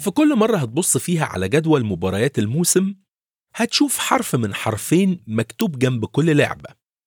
في كل مرة هتبص فيها على جدول مباريات الموسم هتشوف حرف من حرفين مكتوب جنب كل لعبة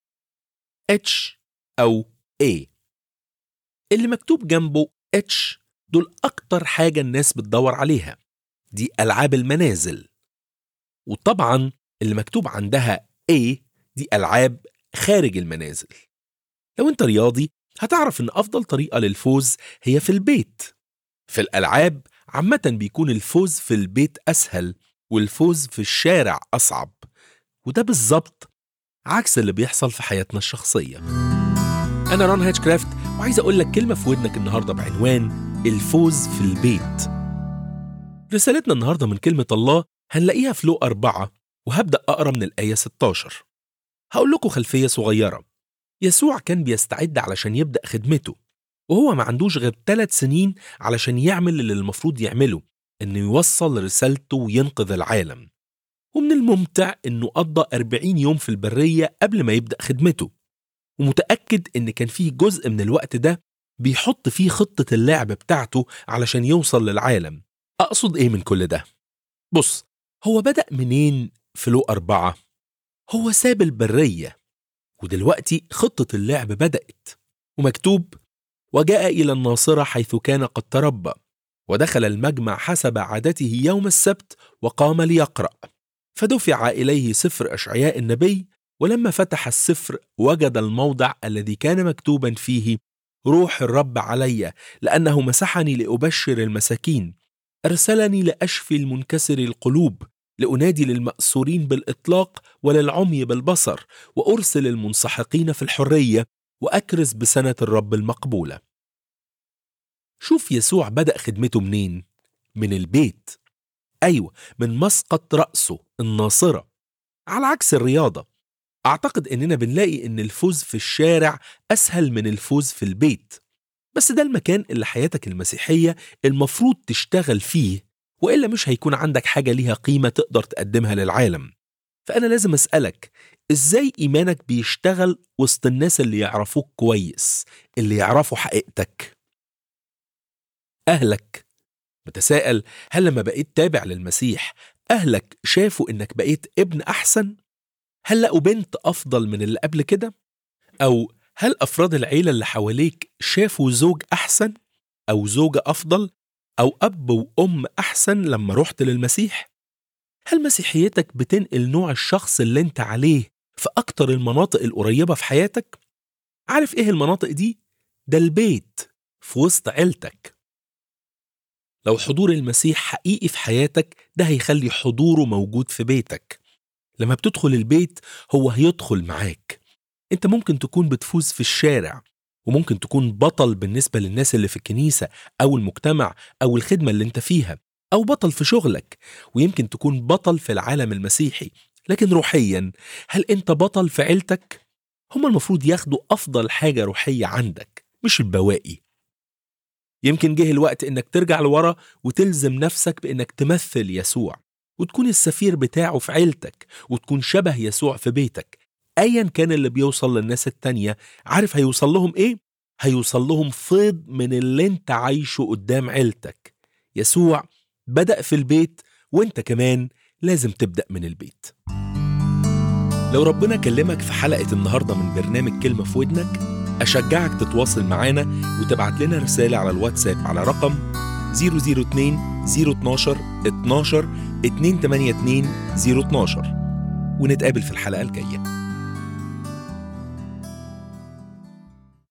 H أو A اللي مكتوب جنبه H دول أكتر حاجة الناس بتدور عليها دي ألعاب المنازل وطبعا اللي مكتوب عندها A دي ألعاب خارج المنازل لو أنت رياضي هتعرف إن أفضل طريقة للفوز هي في البيت في الألعاب عامة بيكون الفوز في البيت أسهل والفوز في الشارع أصعب وده بالظبط عكس اللي بيحصل في حياتنا الشخصية أنا ران هاتشكرافت وعايز أقول لك كلمة في ودنك النهاردة بعنوان الفوز في البيت رسالتنا النهاردة من كلمة الله هنلاقيها في لو أربعة وهبدأ أقرأ من الآية 16 هقول لكم خلفية صغيرة يسوع كان بيستعد علشان يبدأ خدمته وهو ما عندوش غير ثلاث سنين علشان يعمل اللي المفروض يعمله إنه يوصل رسالته وينقذ العالم ومن الممتع إنه قضى 40 يوم في البرية قبل ما يبدأ خدمته ومتأكد إن كان فيه جزء من الوقت ده بيحط فيه خطة اللعب بتاعته علشان يوصل للعالم أقصد إيه من كل ده؟ بص هو بدأ منين في لو أربعة؟ هو ساب البرية ودلوقتي خطة اللعب بدأت ومكتوب وجاء إلى الناصرة حيث كان قد تربى ودخل المجمع حسب عادته يوم السبت وقام ليقرأ فدفع إليه سفر أشعياء النبي ولما فتح السفر وجد الموضع الذي كان مكتوبا فيه روح الرب علي لأنه مسحني لأبشر المساكين أرسلني لأشفي المنكسر القلوب لأنادي للمأسورين بالإطلاق وللعمي بالبصر وأرسل المنسحقين في الحرية وأكرز بسنة الرب المقبولة شوف يسوع بدأ خدمته منين؟ من البيت أيوة من مسقط رأسه الناصرة على عكس الرياضة أعتقد إننا بنلاقي إن الفوز في الشارع أسهل من الفوز في البيت بس ده المكان اللي حياتك المسيحية المفروض تشتغل فيه وإلا مش هيكون عندك حاجة ليها قيمة تقدر تقدمها للعالم فأنا لازم أسألك إزاي إيمانك بيشتغل وسط الناس اللي يعرفوك كويس اللي يعرفوا حقيقتك أهلك متساءل هل لما بقيت تابع للمسيح أهلك شافوا إنك بقيت ابن أحسن؟ هل لقوا بنت أفضل من اللي قبل كده؟ أو هل أفراد العيلة اللي حواليك شافوا زوج أحسن؟ أو زوجة أفضل؟ أو أب وأم أحسن لما رحت للمسيح؟ هل مسيحيتك بتنقل نوع الشخص اللي انت عليه في أكتر المناطق القريبة في حياتك؟ عارف إيه المناطق دي؟ ده البيت في وسط عيلتك لو حضور المسيح حقيقي في حياتك ده هيخلي حضوره موجود في بيتك لما بتدخل البيت هو هيدخل معاك انت ممكن تكون بتفوز في الشارع وممكن تكون بطل بالنسبة للناس اللي في الكنيسة أو المجتمع أو الخدمة اللي انت فيها أو بطل في شغلك ويمكن تكون بطل في العالم المسيحي لكن روحيا هل انت بطل في عيلتك؟ هم المفروض ياخدوا أفضل حاجة روحية عندك مش البواقي يمكن جه الوقت انك ترجع لورا وتلزم نفسك بانك تمثل يسوع وتكون السفير بتاعه في عيلتك وتكون شبه يسوع في بيتك ايا كان اللي بيوصل للناس التانية عارف هيوصل لهم ايه؟ هيوصل لهم فيض من اللي انت عايشه قدام عيلتك يسوع بدأ في البيت وانت كمان لازم تبدأ من البيت لو ربنا كلمك في حلقة النهاردة من برنامج كلمة في ودنك أشجعك تتواصل معانا وتبعت لنا رسالة على الواتساب على رقم 002 012 12 282 012 ونتقابل في الحلقة الجاية